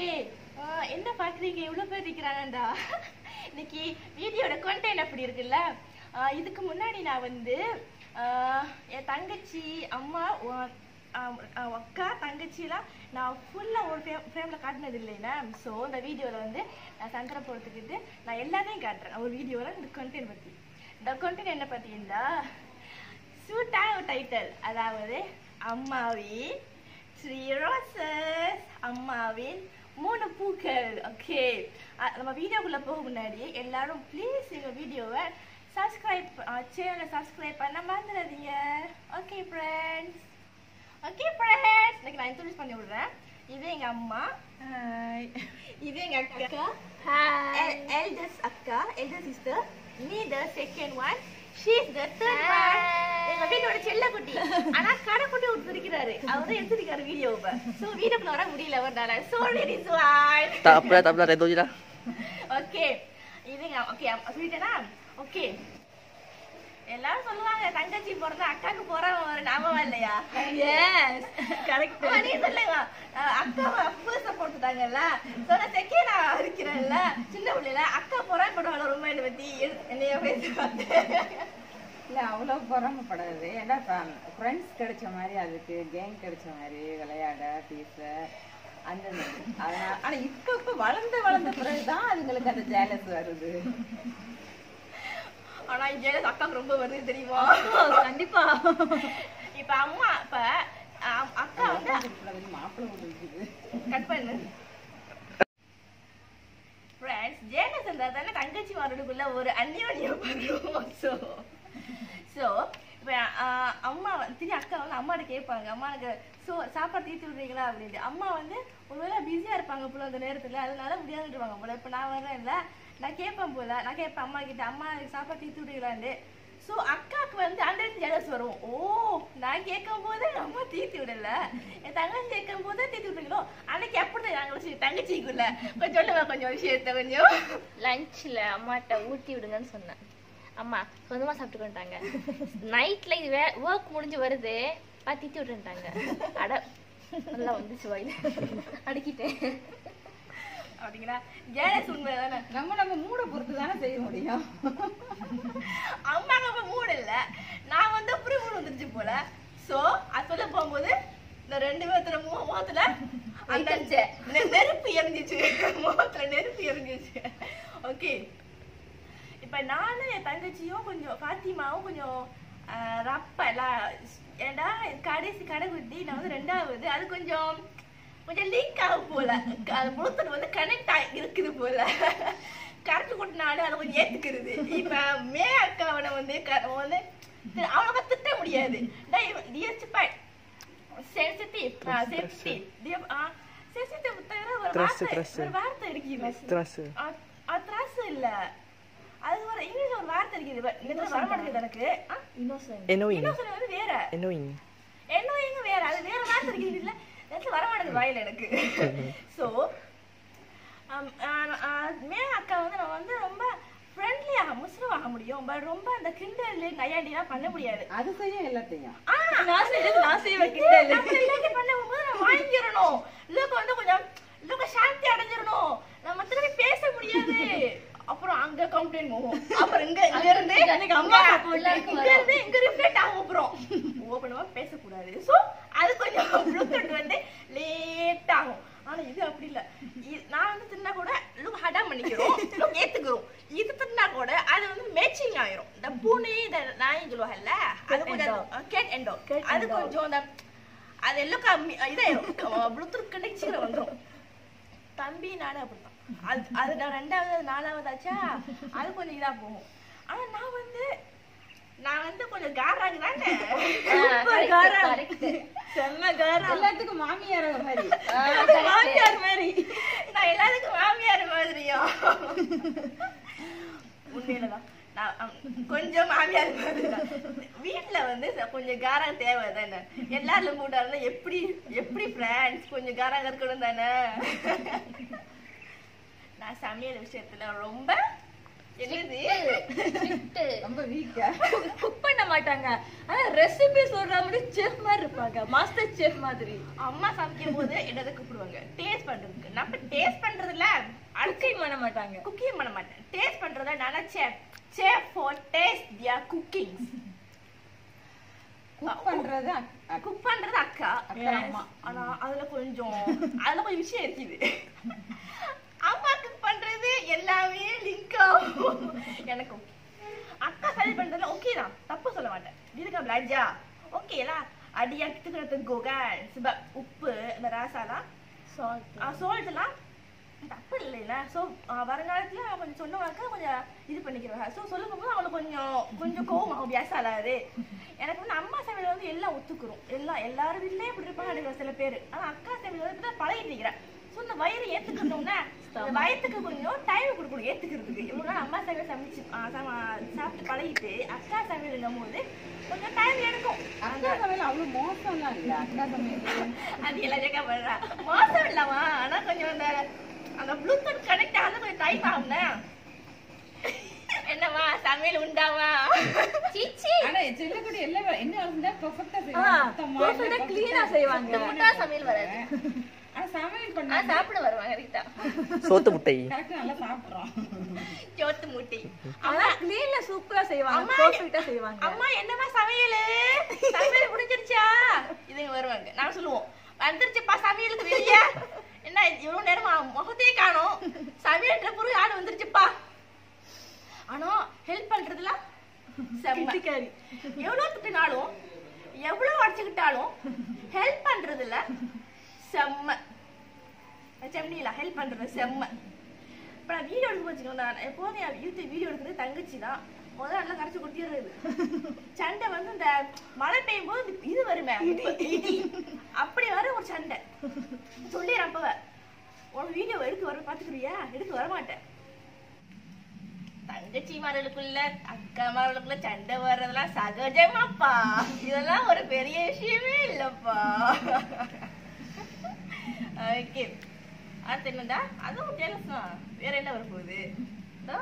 என்ன பாக்குறீங்க இவ்வளவு பேர் இருக்கிறாங்கடா இன்னைக்கு வீடியோட content அப்படி இருக்குல்ல ஆஹ் இதுக்கு முன்னாடி நான் வந்து ஆஹ் என் தங்கச்சி அம்மா உ- ஆஹ் ஆஹ் அக்கா தங்கச்சிலாம் நான் ஃபுல்லாக ஒரு ஃப்ரேம் ஃப்ரேமில் காட்டினது இல்லைன்னா ஸோ இந்த வீடியோவில் வந்து நான் சங்கரை போகிறதுக்கிட்டு நான் எல்லாத்தையும் காட்டுறேன் ஒரு வீடியோவில் இந்த content பற்றி இந்த content என்ன பார்த்தீங்கன்னா சூட்டான ஒரு டைட்டில் அதாவது அம்மாவின் த்ரீ ரோசஸ் அம்மாவின் மூணு பூக்கள் ஓகே நம்ம வீடியோக்குள்ள போக முன்னாடி எல்லாரும் ப்ளீஸ் எங்க வீடியோவை சப்ஸ்கிரைப் சேனலை சப்ஸ்கிரைப் பண்ண மறந்துடாதீங்க ஓகே ஃப்ரெண்ட்ஸ் ஓகே ஃப்ரெண்ட்ஸ் இன்னைக்கு நான் இன்ட்ரோடியூஸ் பண்ணி விடுறேன் இது எங்க அம்மா Hi. இது எங்க அக்கா எல்டஸ் அக்கா எல்டஸ் சிஸ்டர் நீ the second one she's the third one எங்க வீட்டோட செல்ல குட்டி ஆனா கடை குட்டி ஒருத்தர் இருக்கிறாரு அவர் தான் எடுத்துருக்காரு வீடியோவை சோ வீடியோக்குள்ள வர முடியல அவர்னால sorry Rizwan Tak apa dah, tak apa dah, redo je dah. Okay இதுங்க ஓகே சொல்லிட்டேனா ஓகே எல்லாரும் சொல்லுவாங்க தங்கச்சி பிறந்தா அக்காக்கு போறவன் ஒரு ஞாபகம் இல்லையா எஸ் கரெக்ட் நீ சொல்லுங்க அஹ் அக்காவை அப்ப போட்டுட்டாங்கல்ல சோ நான் செகண்டா இருக்கிறேன்ல சின்ன பிள்ளைல அக்கா போறான் படுவாங்க ரொம்ப என்னை பத்தி எடு- என்னைய பேசி இல்ல அவ்வளவு பொறாமப்படாது ஏன்னா ஃப்ரெண்ட்ஸ் கிடைச்ச மாதிரி அதுக்கு கேங் கிடைச்ச மாதிரி விளையாட பேச அந்த மாதிரி. அதனால ஆனா இப்ப இப்ப வளர்ந்த வளர்ந்த பிறகுதான் அதுங்களுக்கு அந்த ஜேலஸ் வருது ஆனா இங்க அக்காக்கு ரொம்ப வருது தெரியுமா கண்டிப்பா இப்ப அம்மா இப்ப அஹ் அக்கா வந்து மாப்பிள்ளை வீடு இருக்குது கட் பண்ணு ஃப்ரெண்ட்ஸ் ஜேனஸ் இருந்தா தானே தங்கச்சி மாரோடுக்குள்ள ஒரு அந்யோன்யம் பண்ணுவோம் ஸோ ஸோ இப்போ அம்மா வந்து- திரும்பி அக்கா வந்து அம்மாட்ட கேட்பாங்க அம்மா எனக்கு ஸோ சாப்பாடு தீர்த்து விடுறீங்களா அப்படின்ட்டு அம்மா வந்து ஒருவேளை பிஸியாக இருப்பாங்க போல அந்த நேரத்தில் அதனால முடியாதுன்றவாங்க போல இப்போ நான் வரேன் இல்லை நான் கேட்பேன் போல நான் கேட்பேன் அம்மா கிட்ட அம்மா எனக்கு சாப்பாடு தீர்த்து விடுறீங்களான்னு ஸோ அக்காவுக்கு வந்து அந்த இடத்துல ஜெலஸ் வரும் ஓ நான் கேட்கும் போது அம்மா தீர்த்து விடல என் தங்கச்சி கேட்கும் போது தீர்த்து விடுறீங்களோ அன்னைக்கு அப்படிதான் நாங்கள் வச்சு தங்கச்சிக்குள்ள கொஞ்சம் சொல்லுங்க கொஞ்சம் விஷயத்த கொஞ்சம் லஞ்ச்ல அம்மாட்ட ஊட்டி விடுங்கன்னு சொன்னேன் அம்மா சொந்தமா சாப்பிட்டு வந்துட்டாங்க நைட்ல இது ஒர்க் முடிஞ்சு வருது பா திட்டி விட்டுட்டாங்க அட நல்லா வந்துச்சு வாயில அடிக்கிட்டேன் அப்படிங்களா ஜெயலஸ் உண்மை தானே நம்ம நம்ம மூட பொறுத்து தானே செய்ய முடியும் அம்மாங்க அப்ப மூடு இல்ல நான் வந்து புரி மூடு வந்துருச்சு போல சோ அது சொல்ல போகும்போது இந்த ரெண்டு பேர்த்துல மு- முகத்துல அந்த நெ- நெருப்பு எரிஞ்சிச்சு முகத்துல நெருப்பு எரிஞ்சிச்சு ஓகே இப்ப நானும் என் தங்கச்சியும் கொஞ்சம் பாத்திமாவும் கொஞ்சம் ஆஹ், ரப்ப எல்லாம் ஏண்டா கடைசி கடைக்குட்டி நான் வந்து ரெண்டாவது அது கொஞ்சம் கொஞ்சம் லீக் ஆகும் போல க- அது ப்ளூடூத் வந்து கனெக்ட் ஆகி இருக்குது போல கரெக்ட் கொட்டினாலும் அதை கொஞ்சம் ஏத்துக்கிறது இப்ப மே அக்காவனை வந்து க- வந்து தி- அவனை திட்ட முடியாது டியர் சிப்பாய் சென்சிட்டிவ் சென்சிட்டிவ் டியர் சென்சிட்டிவ் தவிர ஒரு Trust, வார்த்தை trust. ஒரு வார்த்தை இருக்குது Terasa. அத்ராஸ் இல்ல அது ஒரு இங்கிலீஷ்ல ஒரு வார்த்தை இருக்குது பட் இதுல வர மாட்டேங்குது எனக்கு இன்னோசன்ட் Annoying. இன்னொரு வந்து வேற Annoying. என்ன எங்க வேற அது வேற வார்த்தை இருக்குது இல்ல எனக்கு வர மாட்டேங்குது வாயில எனக்கு சோ மே அக்கா வந்து நம்ம வந்து ரொம்ப ஃப்ரெண்ட்லியாக முஸ்லிம் ஆக முடியும் பட் ரொம்ப அந்த கிண்டல் நையாண்டிலாம் பண்ண முடியாது அது செய்ய எல்லாத்தையும் ஆ, நான் செய்யறது நான் செய்வேன் இது நம்ம எல்லாத்தையும் பண்ணும்போது நம்ம வாங்கிக்கிறணும் இல்லக்கு வந்து கொஞ்சம் இல்லக்கு சாந்தி அடைஞ்சிடணும் நம்ம திரும்பி பேச முடியாது அப்புறம் அங்க கம்ப்ளைண்ட் போகும் அப்புறம் இங்க இங்க இருந்து எனக்கு அம்மா இங்க- support எல்லாருக்கும் இங்க இருந்து இங்க ரிஃப்ளெக்ட் ஆகும் அப்புறம் ஓபனமா பேசக்கூடாது சோ அது கொஞ்சம் ப்ளூடூத் வந்து லேட் ஆகும் ஆனா இது அப்படி இல்ல இ- நான் வந்து தின்னா கூட லுக் ஹடா பண்ணிக்கிறோம் லுக் ஏத்துக்கிறோம் இது தின்னா கூட அது வந்து மேட்சிங் ஆயிரும் இந்த பூனை இந்த நாய் சொல்லுவாங்கல்ல அது கொஞ்சம் கேட் எண்டோ அது கொஞ்சம் அந்த அது எல்லாம் கம்மி இதாயிரும் ப்ளூடூத் கனெக்ட் சீக்கிரம் வந்துரும் தம்பி நானும் அப்படிதான் அது அது நான் ரெண்டாவது நாலாவது ஆச்சா அது கொஞ்சம் இதா போகும் ஆனா நான் வந்து நான் வந்து கொஞ்சம் காராங்க தானே கரெக்ட் செம்ம காரம் எல்லாத்துக்கும் மாமியார் மாதிரி மாமியார் மாதிரி நான் எல்லாத்துக்கும் மாமியார் மாதிரியும் உண்மையிலதான் நான் அம், கொஞ்சம் மாமியார் மாதிரி தான். வீட்ல வந்து ச- கொஞ்சம் காரம் தேவை தானே எல்லாரும் கூட இருந்தா எப்படி எப்படி ஃப்ரெண்ட்ஸ் கொஞ்சம் காரம் இருக்கணும் தானே நான் சமையல் விஷயத்துல ரொம்ப என்னது ரொம்ப வீக்கா குக் பண்ண மாட்டாங்க ஆனா ரெசிபி சொல்ற மாதிரி செஃப் மாதிரி இருப்பாங்க மாஸ்டர் செஃப் மாதிரி அம்மா சமைக்கும் போது என்னதை கூப்பிடுவாங்க டேஸ்ட் பண்றதுக்கு நம்ம டேஸ்ட் பண்றதுல அடுத்து குக்கிங் பண்ண மாட்டாங்க குக்கிங் பண்ண மாட்டேன் டேஸ்ட் பண்றத நான் chef chef for taste their cooking cook பண்றது அக்- அக்- குக் பண்றது அக்கா அக்கா, Yes. அம்மா. ஆனா அதுல கொஞ்சம் அதுல கொஞ்சம் விஷயம் இருக்குது அம்மா குக் பண்றது எல்லாமே லிங்க் ஆகும் எனக்கு okay. அக்கா சரி பண்றதுல ஓகே தான் தப்பு சொல்ல மாட்டேன் இதுக்கு பிளாஜா ஓகேலா அடியா கிட்ட கோகன் sebab உப்பு இந்த ராசாலாம் சால்ட் சோல்ட்லாம் தப்பு இல்லைல்ல ஸோ வருங்காலத்துல அவன் கொஞ்சம் சொன்னவாக்க கொஞ்சம் இது பண்ணிக்கிறவங்க ஸோ சொல்லும் போது அவளுக்கு கொஞ்சம் கொஞ்சம் கோவம் ஆகும் வியாசாலாது எனக்கு வந்து அம்மா சமையல் வந்து எல்லாம் ஒத்துக்கிறோம் எல்லாம் எல்லாரும் வீட்லயும் இப்படி இருப்பாங்க எனக்கு சில பேர் ஆனா அக்கா சமையல் வந்து இப்பதான் பழகிட்டு இருக்கிறேன் ஸோ இந்த வயிறு ஏத்துக்கணும்னா அந்த வயிற்றுக்கு கொஞ்சம் டைம் கொடுக்கணும் ஏத்துக்கிறதுக்கு இவ்வளவு நாள் அம்மா சமையல் சமைச்சு ஆ, சம- சாப்பிட்டு பழகிட்டு அக்கா சமையலுங்கும் போது கொஞ்சம் டைம் எடுக்கும் அக்கா சமையல் அவ்வளவு மோசம்லாம் இல்ல அக்கா சமையல் அது எல்லாம் ஜெகா பண்றா மோசம் இல்லவா ஆனா கொஞ்சம் அந்த அந்த ப்ளூடூத் கனெக்ட் ஆகுது கொஞ்சம் டைம் ஆகும்ல என்னவா சமையல் உண்டாவா சீச்சி ஆனா செல்லக்குடி எல்லாம் என்ன இருந்தா பெர்ஃபெக்ட்டா perfect ஆ clean ஆ செய்வாங்க. முட்டா சமையல் வராது ஆனா சமையல் ஆனா பண்ணா சாப்பிட வருவாங்க ரீதா சோத்து முட்டை கரெக்டா நல்லா சாப்பிடுறோம் சோத்து மூட்டி ஆனா கிளீன்ல சூப்பரா செய்வாங்க அம்மா, பெர்ஃபெக்ட்டா செய்வாங்க அம்மா என்னமா சமையல் சமையல் முடிஞ்சிருச்சா இதுங்க வருவாங்க நான் சொல்லுவோம் வந்துருச்சுப்பா சமையலுக்கு வெளிய என்ன இவ்வளவு நேரமா முகத்தையே காணோம் சமையல் பொருள் ஆடு வந்துருச்சுப்பா ஆனா ஹெல்ப் பண்றதுலாம் செம்ம கிட்டிக்காரி எவ்வளவு திட்டினாலும் எவ்வளவு அடிச்சுக்கிட்டாலும் ஹெல்ப் பண்றதுல செம்ம செம்மல ஹெல்ப் பண்றது செம்ம இப்ப நான் வீடியோ எடுக்க வச்சுக்கோங்க நான் எப்போதும் என் யூடியூப் வீடியோ எடுக்கிறது தங்கச்சி தான் முதல்ல நல்லா கரைச்சு கொட்டிடுறது சண்டை வந்து இந்த மழை பெய்யும் போது இந்த இது வருமே இடி அப்படி வர ஒரு சண்டை சொல்லிடுறேன் அப்பவ உன் வீடியோ எடுக்க வர பாத்துக்கிறியா எடுக்க வர மாட்டேன் தங்கச்சி மார்களுக்குள்ள அக்கா மார்களுக்குள்ள சண்டை வர்றதெல்லாம் சகஜமாப்பா இதெல்லாம் ஒரு பெரிய விஷயமே இல்லப்பா ஓகே அடுத்து என்னடா அதுவும் ஜெலஸ் தான் வேற என்ன வரப்போகுது இதோ,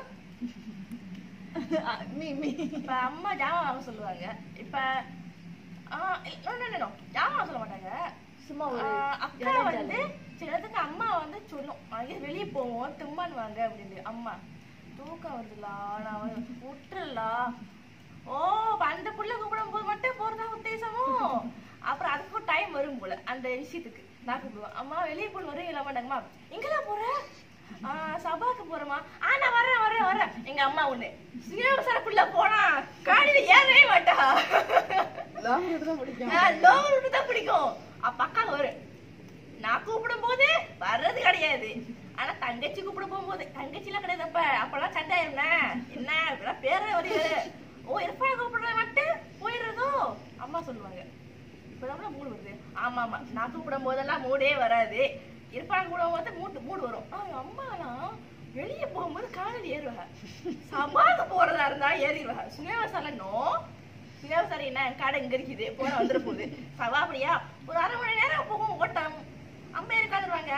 மீ மீ இப்ப அம்மா ஜாமான் வாங்க சொல்லுவாங்க இப்ப ஆ, இல்ல, no, no, no, no. ஜாமான் வாங்க சொல்ல மாட்டாங்க சும்மா ஒரு ஆ, அக்கா வந்து சிலத்துக்கு அம்மா வந்து சொல்லும் அங்கே வெளியே போவோம் தும்மான் வாங்க அப்படின்னு அம்மா தூக்கம் வருதுலா நான் வந்து விட்டுறலா ஓ அப்ப அந்த புள்ள கூப்பிடும் போது மட்டும் போறதா உத்தேசமோ அப்புறம் அதுக்கும் டைம் வரும் போல அந்த விஷயத்துக்கு நான் கூப்பிடுவேன் அம்மா வெளியே போய் வரீங்களா மாட்டாங்கம்மா எங்கெல்லாம் போற ஆ, சபாக்கு போறோமா ஆ நான் வரேன் வரேன் வரேன் எங்க அம்மா ஒண்ணு சிவசரக்குள்ள போனா காலையில ஏறவே மாட்டா லாங் ரூட் தான் பிடிக்கும் லோன் விட்டு தான் பிடிக்கும் அப்ப அக்கா வரும் நான் கூப்பிடும் போது வர்றது கிடையாது ஆனா தங்கச்சி கூப்பிட போகும்போது தங்கச்சி எல்லாம் கிடையாது அப்ப அப்பெல்லாம் சண்டை ஆயிருந்தா என்ன இப்பெல்லாம் பேர வருது ஓ இருப்பான கூப்பிடுற மட்டும் போயிடுறதோ அம்மா சொல்லுவாங்க இப்பதான் மூடு வருது ஆமா ஆமா நான் கூப்பிடும் போதெல்லாம் மூடே வராது இருப்பான கூப்பிடும் போது மூடு மூடு வரும் ஆனா அம்மாலாம் வெளியே போகும்போது காலையில் ஏறுவாங்க சபாக்கு போறதா இருந்தா ஏறிடுவாங்க சுனேவசால நோ சுனேவசாரி என்ன கடை இங்க இருக்குது போன வந்துட போகுது சவா அப்படியா ஒரு அரை மணி நேரம் போகும் ஓட்டம் அம்மா உட்காந்துருவாங்க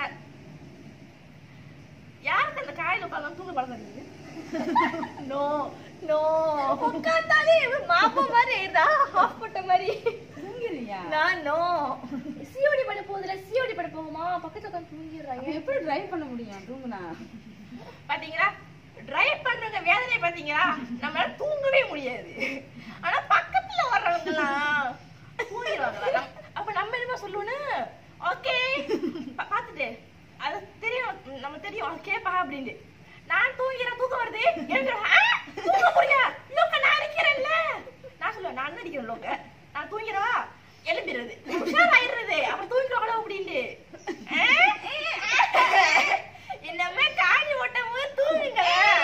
யாருக்கு அந்த காயில உட்காந்து தூங்க பழக்கம் இருக்குது நோ நோ உட்காந்தாலே மாப்பா மாதிரி இருந்தா ஆஃப் போட்ட மாதிரி தூங்கிடுறியா நான் நோ சிஓடி பண்ண போகுதுல சிஓடி பண்ண போகுமா பக்கத்துல உட்காந்து தூங்கிடுறாங்க அப்ப எப்படி டிரைவ் பண்ண முடியும் தூங்குனா பாத்தீங்களா டிரைவ் பண்றவங்க வேதனை பாத்தீங்களா நம்மளால தூங்கவே முடியாது ஆனா பக்கத்துல வர்றவங்க எல்லாம் தூங்கிடுவாங்களா நம்- அப்ப நம்ம என்ன சொல்லுவோன்னு ஓகே பாத்துட்டு அது தெரியும் நம்ம தெரியும் கேப்பா அப்படின்னு நான் தூங்கிறேன் தூக்கம் வருது எழுந்துரும். ஆ, தூங்க முடியா லோக்க நான் இருக்கிறேன்ல நான் சொல்லுவேன் நான் தான் அடிக்கிறேன் லோக்க நான் தூங்கிறவா எழும்பிடுறது உஷாராயிடுறது அப்ப தூங்கிடுவாங்களோ அப்படின்ட்டு ஆ? என்னமே காஞ்சி ஓட்டும் போது தூங்குங்க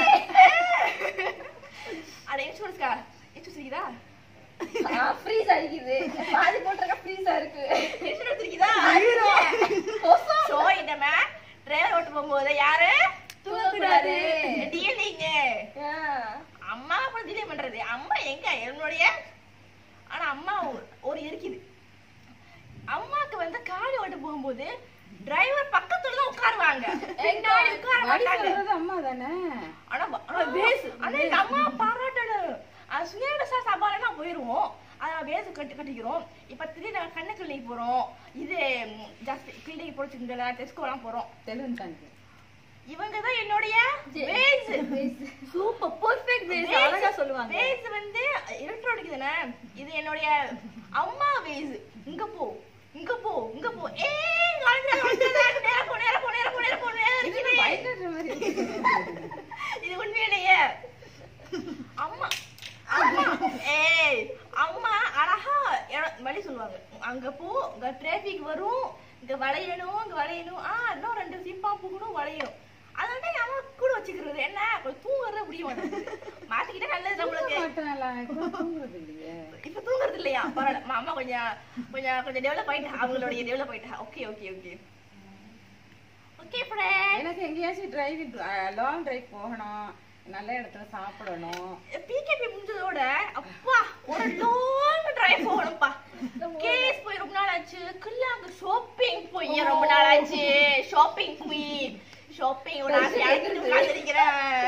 அட இன்சூரன்ஸ்க்கா இன்சூரன்ஸ் இருக்குதா ஃப்ரீஸ் அடிக்குது பாதி போட்டிருக்க ஃப்ரீஸா இருக்கு இன்சூரன்ஸ் இருக்குதா சோ என்னமே டிரைவர் ஓட்டு போகும்போது யாரு தூங்கக்கூடாது. டீலிங்க அம்மா அப்புறம் டிலே பண்றது அம்மா எங்க என்னுடைய ஆனா அம்மா ஒரு- ஒரு இருக்குது அம்மாக்கு வந்து காடி ஓட்ட போகும்போது டிரைவர் பக்கத்துல தான் உட்காருவாங்க பின்னாடி உட்கார வழி மாட்டாங்க சொல்றது அம்மா தானே ஆனா வ- ஆனா வேஸ் ஆனா எங்க அம்மா பாராட்டணும் அது சுயரசா சவாலனா போயிருவோம் அதான் வேஸ் கட்டி கட்டிக்கிறோம் இப்ப திடீர்னு கண்ணு கிளினிக் போறோம் இது ம், ஜாஸ்தி கிளினிக் போறோம் இந்த டெஸ்கோலாம் போறோம் தெலுங்கு தாங்க இவங்க தான் என்னுடைய வேஸ் சூப்பர் பெர்ஃபெக்ட் வேஸ் அழகா சொல்லுவாங்க வேஸ் வந்து எலக்ட்ரானிக் தானே இது என்னுடைய அம்மா வேஸ் இங்க போ இங்க போ இங்க போ ஏ நேரா போ நேரா போ நேரா போ நேரா போ நேரா இது இருக்குது. பயப்படுற மாதிரி இருக்கு. இது உண்மையிலேயே அம்மா அம்மா ஏய் அம்மா அழகா எட- வழி சொல்லுவாங்க அங்க போ இங்க டிராபிக் வரும் இங்க வளையணும் இங்க வளையணும் ஆ இன்னும் ரெண்டு சிப்பா போகணும் வளையணும் அதனால என் அம்மா கூட வச்சுக்கிறது என்ன கொஞ்சம் தூங்குறத முடிய மாட்டேங்குது மாத்திக்கிட்டே நல்லது நம்மளுக்கு மாட்டாளா? இப்ப தூங்குறது இல்லையே. இப்ப தூங்குறது இல்லையா பரவாயில்ல அம்மா அம்மா கொஞ்சம் கொஞ்சம் கொஞ்சம் டெவலப் ஆயிட்டா அவங்களுடைய டெவலப் ஆயிட்டா okay okay okay okay friend எனக்கு எங்கேயாச்சும் டிரைவிங் லாங் டிரைவ் போகணும் நல்ல இடத்துல சாப்பிடணும் பிகேபி முடிஞ்சதோட அப்பா ஒரு லாங் டிரைவ் போகணும்ப்பா கேஸ் போய் ரொம்ப நாள் ஆச்சு கில்லாங்க ஷாப்பிங் போய் ரொம்ப நாள் ஆச்சு ஷாப்பிங் போய் ஷாப்பிங் ஒரு ஆசை அழைச்சிட்டு உட்காந்துருக்கிறேன்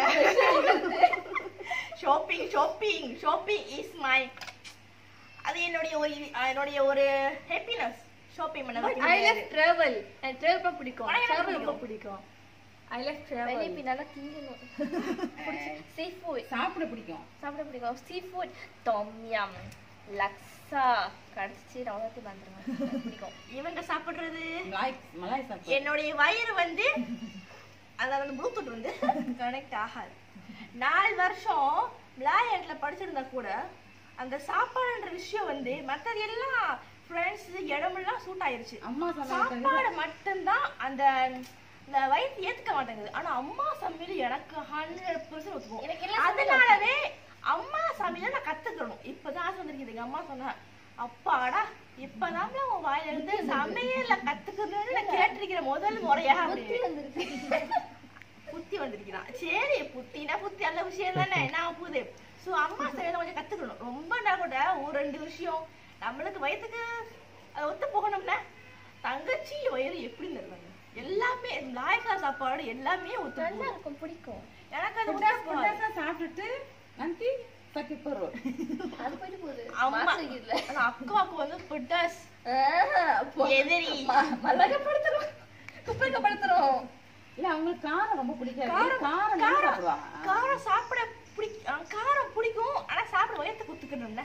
shopping shopping shopping is my அது என்னுடைய ஒரு இது- என்னுடைய ஒரு ஹாப்பினஸ் ஷாப்பிங் ஐ பண்ண லவ் டிராவல் எனக்கு டிராவல் பிடிக்கும் உனக்கு என்ன டிராவல் ரொம்ப பிடிக்கும்? பிடிக்கும் ஐ லவ் வெளியே டிராவல் போய் நல்லா திங்கணும் சீ ஃபுட் சாப்பிட பிடிக்கும் சாப்பிட பிடிக்கும் சீ ஃபுட் தொம்யம் லக்ஸா கடிச்சு நான் உலகத்தை வந்துருவேன் பிடிக்கும் இவங்க சாப்பிடுறது மலாய் மலாய் சாப்பிட என்னுடைய வயிறு வந்து அதாவது ப்ளூடூத் வந்து கனெக்ட் ஆகாது நாலு வருஷம் விளையாட்டுல படிச்சிருந்தா கூட அந்த சாப்பாடுன்ற விஷயம் வந்து மத்தது எல்லாம் ஃப்ரெண்ட்ஸ் இடமெல்லாம் சூட் ஆயிருச்சு அம்மா சமையல் சாப்பாடு மட்டும்தான் அந்த இந்த வயிற்று ஏத்துக்க மாட்டேங்குது ஆனா அம்மா சமையல் எனக்கு ஹண்ட்ரட் பர்சன்ட் ஒத்துக்கும் எனக்கு எல்லாம் அதனாலவே அம்மா சமையல நான் கத்துக்கணும் இப்பதான் ஆசை வந்திருக்குது எங்க அம்மா சொன்னா அப்பாடா இப்பதான் உன் வாயில இருந்து சமையல கத்துக்கணும்னு நான் கேட்டிருக்கிறேன் முதல் முறையா அப்படின்னு. புத்தி வந்திருக்கிறான் சரி புத்தினா புத்தி நல்ல விஷயம் தானே என்ன ஆக போகுது சோ அம்மா சமையல கொஞ்சம் கத்துக்கணும் ரொம்ப கூட ஒரு ரெண்டு விஷயம் நம்மளுக்கு வயிற்றுக்கு அது ஒத்து போகணும்னா தங்கச்சி வயிறு எப்படி தருவாங்க எல்லாமே லாயக்கா சாப்பாடு எல்லாமே ஒத்து நல்லா போகும். இருக்கும் பிடிக்கும் எனக்கு அது புட்டாஸ் ஒத்து போகாது. புட்டாஸா சாப்பிட்டுட்டு நன்றி சக்கி போடுறோம் அது போயிட்டு போகுது அம்மா மாசம் இல்ல ஆனா அக்காவுக்கு வந்து புட்டாஸ் எதிரி மலகப்படுத்துறோம் குப்பைக்கப்படுத்துறோம் இல்ல அவங்களுக்கு காரம் ரொம்ப பிடிக்காது காரம் காரம் நல்லா காரம் சாப்பிடுவாங்க காரம் சாப்பிட பிடிக்கும் காரம் பிடிக்கும் ஆனா சாப்பிட வயிற்று குத்துக்கணும்ல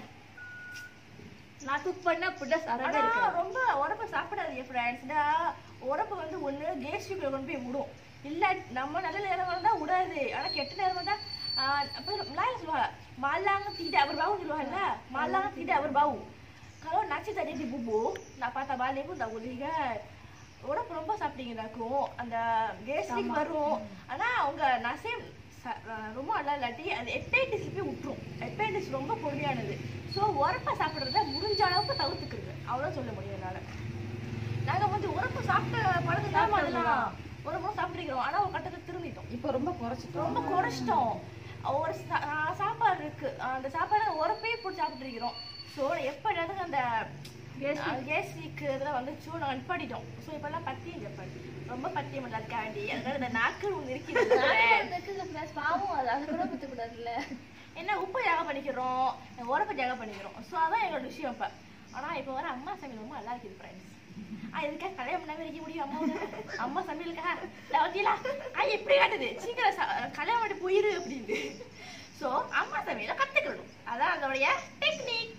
நான் குக் பண்ணா புட்டா சரண்டா ஆனா இருக்கு ரொம்ப உரப்பு சாப்பிடாதீங்க ஃப்ரெண்ட்ஸ்டா உரப்பு வந்து ஒண்ணு கேஸ்ட்ரிக்ல கொண்டு போய் விடும் இல்ல நம்ம நல்ல நேரம் வந்தா விடாது ஆனா கெட்ட நேரம் வந்தா ஆஹ் அப்புறம் மலாயில சொல்லுவாங்க மாலாங்க tidak berbau சொல்லுவாங்கல்ல malang tidak berbau kalau nasi tadi di bubuk nak patah balik pun tak boleh kan உடம்பு ரொம்ப சாப்பிட்டீங்கன்னாக்கும் அந்த கேஸ்ட்ரிக் வரும் ஆனா உங்க நசை ச- அஹ் ரொம்ப நல்லா இல்லாட்டி அது எப்பேண்டிஸ் போய் விட்டுரும் எப்பேண்டிஸ் ரொம்ப கொடுமையானது ஸோ உரப்பை சாப்பிட்றத முடிஞ்ச அளவுக்கு தவிர்த்துக்கிறது அவ்வளோ சொல்ல முடியும் என்னால நாங்க வந்து உரப்பு சாப்பிட்ட பழக்கம் இல்லாம அதெல்லாம் உரப்பும் சாப்பிட்டுருக்கிறோம் ஆனா ஒரு கட்டத்தை திரும்பிட்டோம் இப்ப ரொம்ப குறைச்சிட்டோம் ரொம்ப குறைச்சிட்டோம் ஒரு சா- ஆஹ் சாப்பாடு இருக்கு அந்த சாப்பாடு உரப்பே போட்டு சாப்பிட்டு இருக்கிறோம் ஸோ எப்ப அந்த கேஸ்ட்ரிக் இதெல்லாம் வந்துச்சோ நாங்கள் நிப்பாட்டிட்டோம் ஸோ இப்பெல்லாம் பத்தியம் சாப்பாடு ரொம்ப பத்தியம் இல்லாதக்காண்டி அதனால இந்த நாக்கு ஒன்று இருக்கிறது பாவம் அது அது கூட குத்த கூடாதுல்ல என்ன உப்பு ஜாக பண்ணிக்கிறோம் உரப்பு ஜாக பண்ணிக்கிறோம் ஸோ அதான் எங்களோட விஷயம் இப்போ ஆனா இப்போ வர அம்மா சமையல் ரொம்ப நல்லா இருக்குது ஃப்ரெண்ட்ஸ் ஆ இதுக்காக கல்யாணம் பண்ணாம இருக்க முடியும் அம்மா அம்மா சமையலுக்கா லவத்திலா ஆ எப்படி காட்டுது சீக்கிரம் ச- கல்யாணம் பண்ணி போயிரு அப்படின்னு ஸோ அம்மா சமையலை கத்துக்கணும் அதான் அதோடைய டெக்னிக்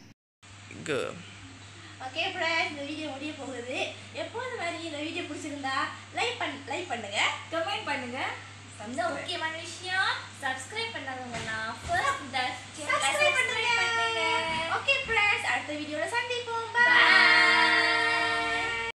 ஓகே ஃப்ரெண்ட்ஸ் இந்த வீடியோ முடிய போகுது எப்போது மாதிரி இந்த வீடியோ பிடிச்சிருந்தா லைக் பண்ண லைக் பண்ணுங்க கமெண்ட் பண்ணுங்க இந்த முக்கியமான விஷயம் சப்ஸ்கிரைப் பண்ணாதவங்கன்னா ஃபர்ஸ்ட் சப்ஸ்கிரைப் பண்ணுங்க ஓகே ஃப்ரெண்ட்ஸ் அடுத்த வீடியோல சந்திப்போம்